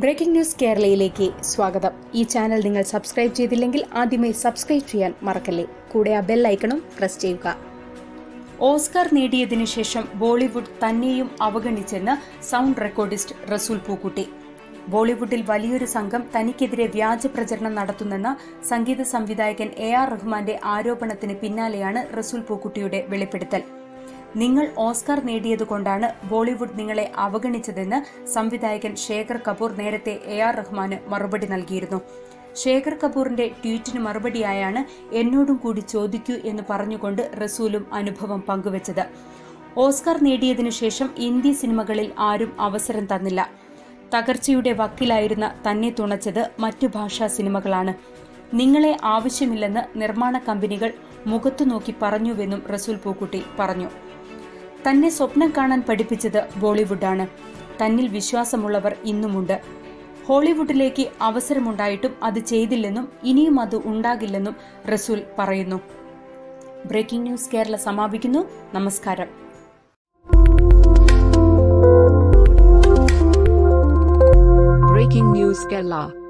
breaking news കേരളയിലേക്ക് സ്വാഗതം ഈ channel നിങ്ങൾ സബ്സ്ക്രൈബ് ചെയ്തില്ലെങ്കിൽ ആദ്യമേ സബ്സ്ക്രൈബ് ചെയ്യാൻ മറക്കല്ലേ കൂടെ ആ ബെൽ ഐക്കണും പ്രസ് ചെയ്യുക ഓസ്കാർ നേടിയതിനു ശേഷം ബോളിവുഡ് തന്നെയും അവഗണിച്ചെന്ന് സൗണ്ട് റെക്കോർഡിസ്റ്റ് റസൂൽ പൂക്കുട്ടി ബോളിവുഡിൽ വലിയൊരു സംഘം തനിക്കെതിരെ വ്യാജ പ്രചരണം നടത്തുന്നെന്ന സംഗീത സംവിധായകൻ എ ആർ റഹ്മാന്റെ ആരോപണത്തിന് പിന്നാലെയാണ് റസൂൽ പൂക്കുട്ടിയുടെ വെളിപ്പെടുത്തൽ നിങ്ങൾ ഓസ്കാർ നേടിയതുകൊണ്ടാണ് ബോളിവുഡ് നിങ്ങളെ അവഗണിച്ചതെന്ന് സംവിധായകൻ ശേഖർ കപൂർ നേരത്തെ എ ആർ റഹ്മാന് മറുപടി നൽകിയിരുന്നു ശേഖർ കപൂറിന്റെ ട്വീറ്റിന് മറുപടിയായാണ് എന്നോടും കൂടി ചോദിക്കൂ എന്ന് പറഞ്ഞുകൊണ്ട് റസൂലും അനുഭവം പങ്കുവച്ചത് ഓസ്കാർ നേടിയതിനു ശേഷം ഇന്ത്യ സിനിമകളിൽ ആരും അവസരം തന്നില്ല തകർച്ചയുടെ വക്കിലായിരുന്ന തന്നെ തുണച്ചത് മറ്റു ഭാഷാ സിനിമകളാണ് നിങ്ങളെ ആവശ്യമില്ലെന്ന് നിർമ്മാണ കമ്പനികൾ മുഖത്തു നോക്കി പറഞ്ഞുവെന്നും റസൂൽ പൂക്കുട്ടി പറഞ്ഞു തന്നെ സ്വപ്നം കാണാൻ പഠിപ്പിച്ചത് ബോളിവുഡാണ് തന്നിൽ വിശ്വാസമുള്ളവർ ഇന്നുമുണ്ട് ഹോളിവുഡിലേക്ക് അവസരമുണ്ടായിട്ടും അത് ചെയ്തില്ലെന്നും ഇനിയും അത് ഉണ്ടാകില്ലെന്നും റസൂൽ പറയുന്നു ബ്രേക്കിംഗ് ന്യൂസ് കേരള സമാപിക്കുന്നു നമസ്കാരം Breaking News Kerala